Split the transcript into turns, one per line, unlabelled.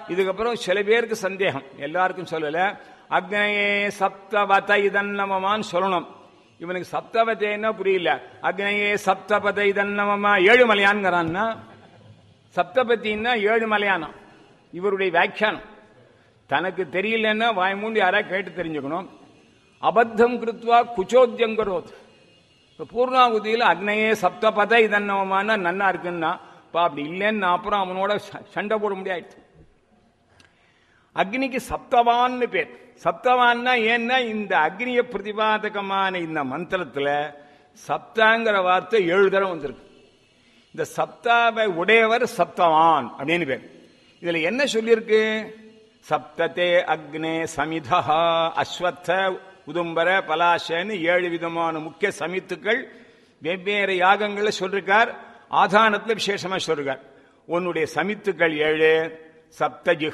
இதுக்கப்புறம் சில பேருக்கு சந்தேகம் எல்லாருக்கும் சொல்லல அக்னயே சப்தவத இதன்னமமான்னு சொல்லணும் இவனுக்கு சப்தவதைன்னா புரியல அக்னயே சப்தபத இதன்னமமா ஏழுமலையான்ங்கிறான்னா சப்தபத்தின்னா ஏழு மலையானம் இவருடைய வியாக்கியானம் தனக்கு தெரியலன்னா வாய் மூண்டி யாரா கேட்டு தெரிஞ்சுக்கணும் அபத்தம் கிருத்வா குச்சோத்தியங்கரோத் இப்போ பூர்ணாகுதியில் அக்னையே சப்தபத இதன்னவமான நன்னா இருக்குன்னா இப்போ அப்படி இல்லைன்னு அப்புறம் அவனோட ச- சண்டை போட முடியாது அக்னிக்கு சப்தவான்னு பேர் சப்தவான்னா ஏன்னா இந்த அக்னிய பிரதிபாதகமான இந்த மந்திரத்துல சப்தாங்கிற வார்த்தை ஏழு தடவை வந்திருக்கு இந்த சப்தாவை உடையவர் சப்தவான் அப்படின்னு பேர் இதுல என்ன சொல்லியிருக்கு சப்தத்தே அக்னே சமிதா அஸ்வத்த உதும்பர பலாசன்னு ஏழு விதமான முக்கிய சமித்துக்கள் வெவ்வேறு யாகங்களை சொல்லிருக்கார் ஆதானத்துல விசேஷமா சொல்றார் உன்னுடைய சமித்துக்கள் ஏழு சப்தஜி